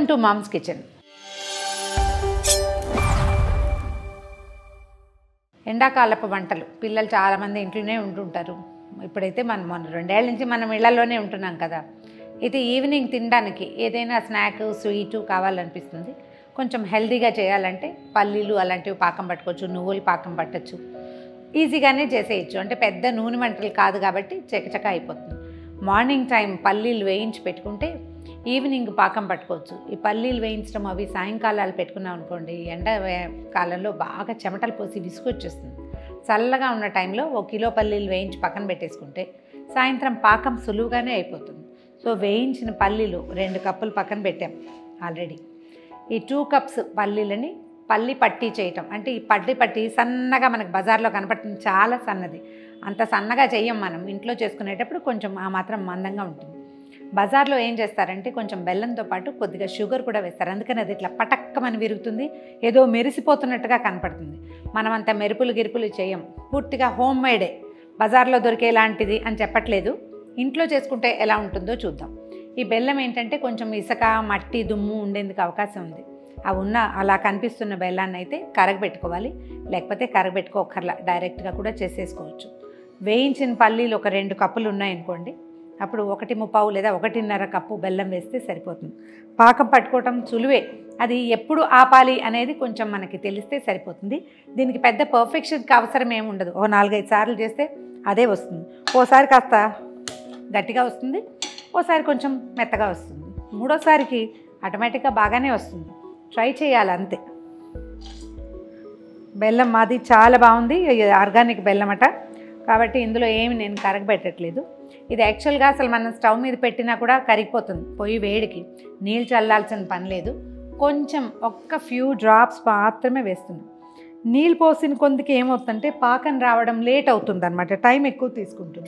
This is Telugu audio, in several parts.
వెల్కమ్ టు మామ్స్ కిచెన్ ఎండాకాలపు వంటలు పిల్లలు చాలామంది ఇంట్లోనే ఉంటుంటారు ఇప్పుడైతే మనం మన రెండేళ్ల నుంచి మనం ఇళ్లలోనే ఉంటున్నాం కదా ఇది ఈవినింగ్ తినడానికి ఏదైనా స్నాక్ స్వీటు కావాలనిపిస్తుంది కొంచెం హెల్తీగా చేయాలంటే పల్లీలు అలాంటివి పాకం పట్టుకోవచ్చు నువ్వులు పాకం పట్టచ్చు ఈజీగానే చేసేయచ్చు అంటే పెద్ద నూనె వంటలు కాదు కాబట్టి చకచక అయిపోతుంది మార్నింగ్ టైం పల్లీలు వేయించి పెట్టుకుంటే ఈవినింగ్ పాకం పట్టుకోవచ్చు ఈ పల్లీలు వేయించడం అవి సాయంకాలాలు పెట్టుకున్నాం అనుకోండి ఎండ వే- కాలంలో బాగా చెమటలు పోసి విసుగొచ్చేస్తుంది చల్లగా ఉన్న టైంలో ఒక కిలో పల్లీలు వేయించి పక్కన పెట్టేసుకుంటే సాయంత్రం పాకం సులువుగానే అయిపోతుంది సో వేయించిన పల్లీలు రెండు కప్పులు పక్కన పెట్టాం ఆల్రెడీ ఈ టూ కప్స్ పల్లీలని పల్లి పట్టి చేయటం అంటే ఈ పట్టి పట్టి సన్నగా మనకు బజార్లో కనపడుతుంది చాలా సన్నది అంత సన్నగా చెయ్యం మనం ఇంట్లో చేసుకునేటప్పుడు కొంచెం ఆ మాత్రం మందంగా ఉంటుంది బజార్లో ఏం చేస్తారంటే కొంచెం బెల్లంతో పాటు కొద్దిగా షుగర్ కూడా వేస్తారు అందుకని అది ఇట్లా పటక్కమని విరుగుతుంది ఏదో మెరిసిపోతున్నట్టుగా కనపడుతుంది మనం అంత మెరుపులు గిరుపులు చేయం పూర్తిగా హోమ్ మేడే బజార్లో దొరికేలాంటిది అని చెప్పట్లేదు ఇంట్లో చేసుకుంటే ఎలా ఉంటుందో చూద్దాం ఈ బెల్లం ఏంటంటే కొంచెం ఇసుక మట్టి దుమ్ము ఉండేందుకు అవకాశం ఉంది ఆ ఉన్న అలా కనిపిస్తున్న బెల్లాన్ని అయితే కరగబెట్టుకోవాలి లేకపోతే కరగబెట్టుకోకర్లా డైరెక్ట్గా కూడా చేసేసుకోవచ్చు వేయించిన పల్లీలు ఒక రెండు కప్పులు ఉన్నాయనుకోండి అప్పుడు ఒకటి ముప్పావు లేదా ఒకటిన్నర కప్పు బెల్లం వేస్తే సరిపోతుంది పాకం పట్టుకోవటం సులువే అది ఎప్పుడు ఆపాలి అనేది కొంచెం మనకి తెలిస్తే సరిపోతుంది దీనికి పెద్ద పర్ఫెక్షన్కి అవసరం ఏమి ఉండదు ఓ నాలుగైదు సార్లు చేస్తే అదే వస్తుంది ఓసారి కాస్త గట్టిగా వస్తుంది ఓసారి కొంచెం మెత్తగా వస్తుంది మూడోసారికి ఆటోమేటిక్గా బాగానే వస్తుంది ట్రై చేయాలి అంతే బెల్లం మాది చాలా బాగుంది ఇది ఆర్గానిక్ బెల్లం అట కాబట్టి ఇందులో ఏమి నేను కరగబెట్టట్లేదు ఇది యాక్చువల్గా అసలు మనం స్టవ్ మీద పెట్టినా కూడా కరిగిపోతుంది పొయ్యి వేడికి నీళ్ళు చల్లాల్సిన పని లేదు కొంచెం ఒక్క ఫ్యూ డ్రాప్స్ మాత్రమే వేస్తున్నాం నీళ్ళు పోసిన కొందికి ఏమవుతుందంటే పాకం రావడం లేట్ అవుతుంది అనమాట టైం ఎక్కువ తీసుకుంటుంది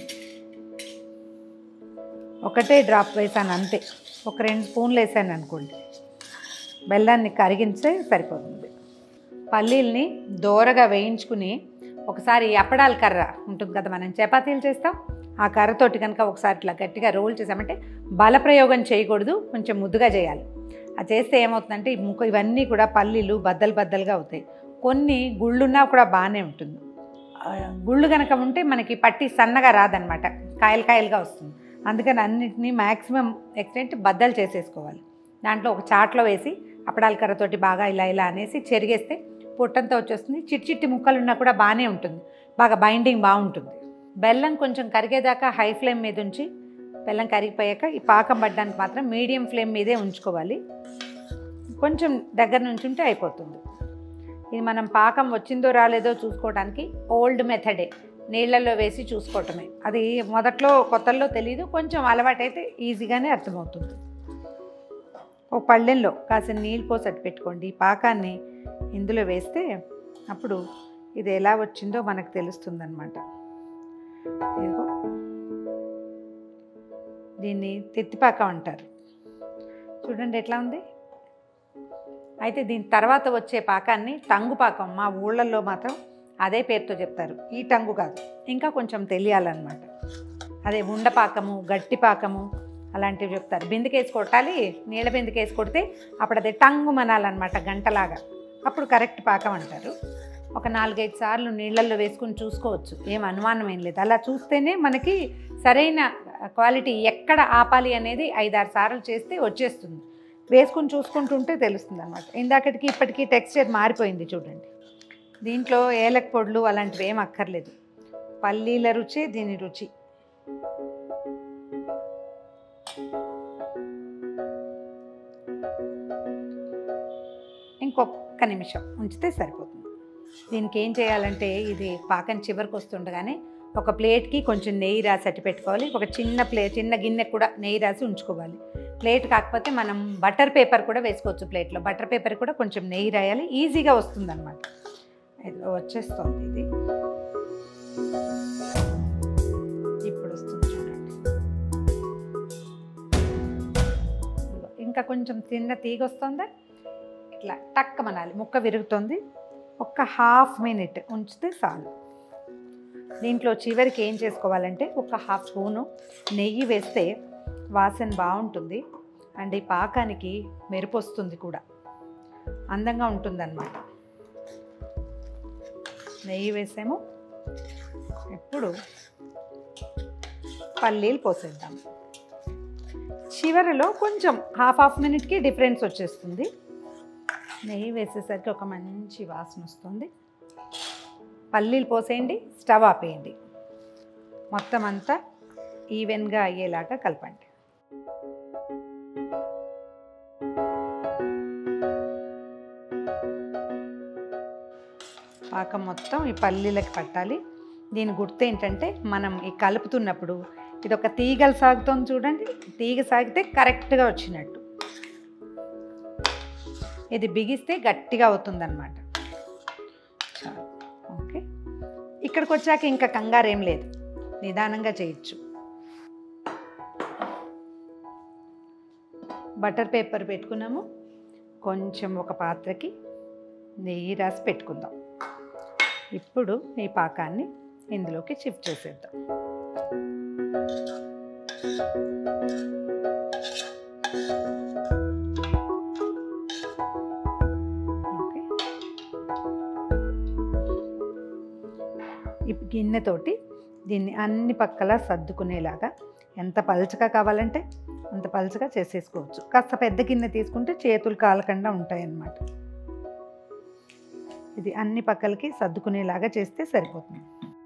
ఒకటే డ్రాప్ వేసాను అంతే ఒక రెండు స్పూన్లు వేసాను అనుకోండి బెల్లాన్ని కరిగించే సరిపోతుంది పల్లీల్ని దోరగా వేయించుకుని ఒకసారి అప్పడాల కర్ర ఉంటుంది కదా మనం చపాతీలు చేస్తాం ఆ కర్రతోటి కనుక ఒకసారి ఇట్లా గట్టిగా రోల్ చేసామంటే బలప్రయోగం చేయకూడదు కొంచెం ముద్దుగా చేయాలి అది చేస్తే ఏమవుతుందంటే ఈ ముక్క ఇవన్నీ కూడా పల్లీలు బద్దలు బద్దలుగా అవుతాయి కొన్ని గుళ్ళున్నా కూడా బాగానే ఉంటుంది ఆ, గుళ్ళు కనుక ఉంటే మనకి పట్టి సన్నగా రాదనమాట కాయలు కాయలుగా వస్తుంది అందుకని అన్నిటినీ మ్యాక్సిమం ఎక్స్టెంట్ బద్దలు చేసేసుకోవాలి దాంట్లో ఒక చాట్లో వేసి అప్పడాల కర్రతోటి బాగా ఇలా ఇలా అనేసి చెరిగేస్తే పొట్టంతా వచ్చేస్తుంది చిట్టి చిట్టి ముక్కలు ఉన్నా కూడా బాగానే ఉంటుంది బాగా బైండింగ్ బాగుంటుంది బెల్లం కొంచెం కరిగేదాకా హై ఫ్లేమ్ మీద ఉంచి బెల్లం కరిగిపోయాక ఈ పాకం పడ్డానికి మాత్రం మీడియం ఫ్లేమ్ మీదే ఉంచుకోవాలి కొంచెం దగ్గర నుంచి ఉంటే అయిపోతుంది ఇది మనం పాకం వచ్చిందో రాలేదో చూసుకోవడానికి ఓల్డ్ మెథడే నీళ్ళల్లో వేసి చూసుకోవటమే అది మొదట్లో కొత్తల్లో తెలియదు కొంచెం అలవాటైతే ఈజీగానే అర్థమవుతుంది ఒక పళ్ళెంలో కాసిన నీళ్ళు పోసి అట్టు పెట్టుకోండి ఈ పాకాన్ని ఇందులో వేస్తే అప్పుడు ఇది ఎలా వచ్చిందో మనకు తెలుస్తుందన్నమాట ఇదిగో దీన్ని తిత్తిపాకం అంటారు చూడండి ఎట్లా ఉంది అయితే దీని తర్వాత వచ్చే పాకాన్ని టంగు పాకం మా ఊళ్ళల్లో మాత్రం అదే పేరుతో చెప్తారు ఈ టంగు కాదు ఇంకా కొంచెం తెలియాలన్నమాట అదే ఉండపాకము గట్టి పాకము అలాంటివి చెప్తారు బిందెకేసి కొట్టాలి నీళ్ళ బిందెకేసి కొడితే అప్పుడు అది టంగు మనాలన్నమాట గంటలాగా అప్పుడు కరెక్ట్ పాకం అంటారు ఒక నాలుగైదు సార్లు నీళ్ళల్లో వేసుకుని చూసుకోవచ్చు ఏం అనుమానం ఏం లేదు అలా చూస్తేనే మనకి సరైన క్వాలిటీ ఎక్కడ ఆపాలి అనేది ఐదారు సార్లు చేస్తే వచ్చేస్తుంది వేసుకుని చూసుకుంటుంటే తెలుస్తుంది అనమాట ఇందాకటికి ఇప్పటికీ టెక్స్చర్ మారిపోయింది చూడండి దీంట్లో ఏలక పొడులు అలాంటివి ఏం అక్కర్లేదు పల్లీల రుచి దీని రుచి ఇంకొక నిమిషం ఉంచితే సరిపోతుంది దీనికి ఏం చేయాలంటే ఇది పాకం చివరికి వస్తుండగానే ఒక ప్లేట్కి కొంచెం నెయ్యి రాసి అట్టి పెట్టుకోవాలి ఒక చిన్న ప్లే చిన్న గిన్నె కూడా నెయ్యి రాసి ఉంచుకోవాలి ప్లేట్ కాకపోతే మనం బటర్ పేపర్ కూడా వేసుకోవచ్చు ప్లేట్లో బటర్ పేపర్ కూడా కొంచెం నెయ్యి రాయాలి ఈజీగా వస్తుంది అనమాట వచ్చేస్తుంది ఇది ఇప్పుడు వస్తుంది చూడండి ఇదిగో, ఇంకా కొంచెం చిన్న తీగ వస్తుందా ఇట్లా టక్కమనాలి ముక్క విరుగుతుంది ఒక్క హాఫ్ మినిట్ ఉంచితే చాలు దీంట్లో చివరికి ఏం చేసుకోవాలంటే ఒక హాఫ్ స్పూను నెయ్యి వేస్తే వాసన బాగుంటుంది అండ్ ఈ పాకానికి మెరుపు వస్తుంది కూడా అందంగా ఉంటుందన్నమాట నెయ్యి వేసాము ఇప్పుడు పల్లీలు పోసేద్దాం చివరిలో కొంచెం హాఫ్ హాఫ్ మినిట్కి డిఫరెన్స్ వచ్చేస్తుంది నెయ్యి వేసేసరికి ఒక మంచి వాసన వస్తుంది పల్లీలు పోసేయండి స్టవ్ ఆపేయండి మొత్తం అంతా ఈవెన్గా అయ్యేలాగా కలపండి పాకం మొత్తం ఈ పల్లీలకి పట్టాలి దీని గుర్తు ఏంటంటే మనం ఈ కలుపుతున్నప్పుడు ఇది ఒక తీగలు సాగుతుంది చూడండి తీగ సాగితే కరెక్ట్గా వచ్చినట్టు ఇది బిగిస్తే గట్టిగా అవుతుందన్నమాట చాలు ఓకే ఇక్కడికి వచ్చాక ఇంకా కంగారు ఏం లేదు నిదానంగా చేయొచ్చు బటర్ పేపర్ పెట్టుకున్నాము కొంచెం ఒక పాత్రకి నెయ్యి రాసి పెట్టుకుందాం ఇప్పుడు ఈ పాకాన్ని ఇందులోకి షిఫ్ట్ చేసేద్దాం ఓకే ఈ గిన్నెతోటి దీన్ని అన్ని పక్కల సర్దుకునేలాగా ఎంత పలుచగా కావాలంటే అంత పలుచగా చేసేసుకోవచ్చు కాస్త పెద్ద గిన్నె తీసుకుంటే చేతులు కాలకుండా ఉంటాయన్నమాట ఇది అన్ని పక్కలకి సర్దుకునేలాగా చేస్తే సరిపోతుంది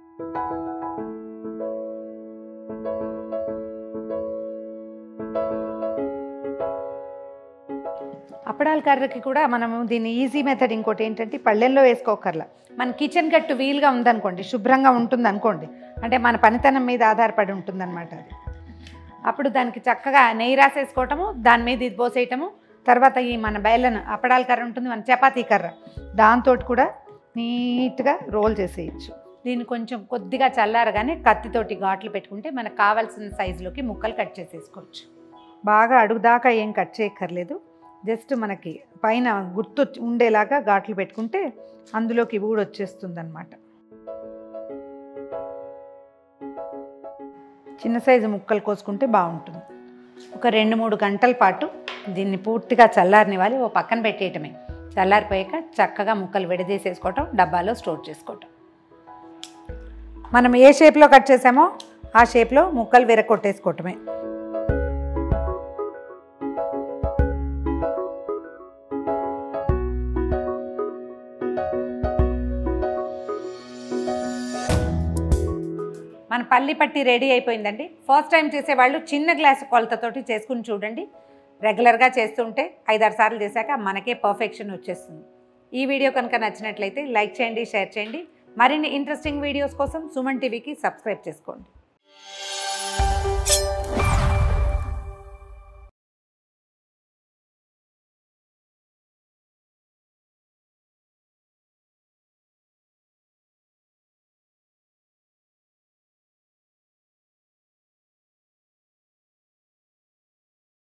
అప్పడాల కర్రకి కూడా మనము దీన్ని ఈజీ మెథడ్ ఇంకోటి ఏంటంటే పళ్ళెల్లో వేసుకోకర్లా మన కిచెన్ గట్టు వీలుగా ఉందనుకోండి శుభ్రంగా ఉంటుంది అనుకోండి అంటే మన పనితనం మీద ఆధారపడి ఉంటుందన్నమాట అది అప్పుడు దానికి చక్కగా నెయ్యి రాసేసుకోవటము దాని మీద ఇది పోసేయటము తర్వాత ఈ మన బయలను అప్పడాల కర్ర ఉంటుంది మన చపాతీ కర్ర దాంతో కూడా నీట్గా రోల్ చేసేయచ్చు దీన్ని కొంచెం కొద్దిగా చల్లారగానే కత్తితోటి ఘాట్లు పెట్టుకుంటే మనకు కావాల్సిన సైజులోకి ముక్కలు కట్ చేసేసుకోవచ్చు బాగా అడుగు దాకా ఏం కట్ చేయక్కర్లేదు జస్ట్ మనకి పైన గుర్తు ఉండేలాగా ఘాట్లు పెట్టుకుంటే అందులోకి ఊడు వచ్చేస్తుంది అనమాట చిన్న సైజు ముక్కలు కోసుకుంటే బాగుంటుంది ఒక రెండు మూడు గంటల పాటు దీన్ని పూర్తిగా చల్లారనివ్వాలి ఓ పక్కన పెట్టేయటమే చల్లారిపోయాక చక్కగా ముక్కలు విడదీసేసుకోవటం డబ్బాలో స్టోర్ చేసుకోవటం మనం ఏ షేప్లో కట్ చేసామో ఆ షేప్లో ముక్కలు విరగొట్టేసుకోవటమే మన పల్లి పట్టి రెడీ అయిపోయిందండి ఫస్ట్ టైం చేసేవాళ్ళు చిన్న గ్లాసు కొలతతోటి చేసుకుని చూడండి రెగ్యులర్గా చేస్తుంటే ఐదారు సార్లు చేశాక మనకే పర్ఫెక్షన్ వచ్చేస్తుంది ఈ వీడియో కనుక నచ్చినట్లయితే లైక్ చేయండి షేర్ చేయండి మరిన్ని ఇంట్రెస్టింగ్ వీడియోస్ కోసం సుమన్ టీవీకి సబ్స్క్రైబ్ చేసుకోండి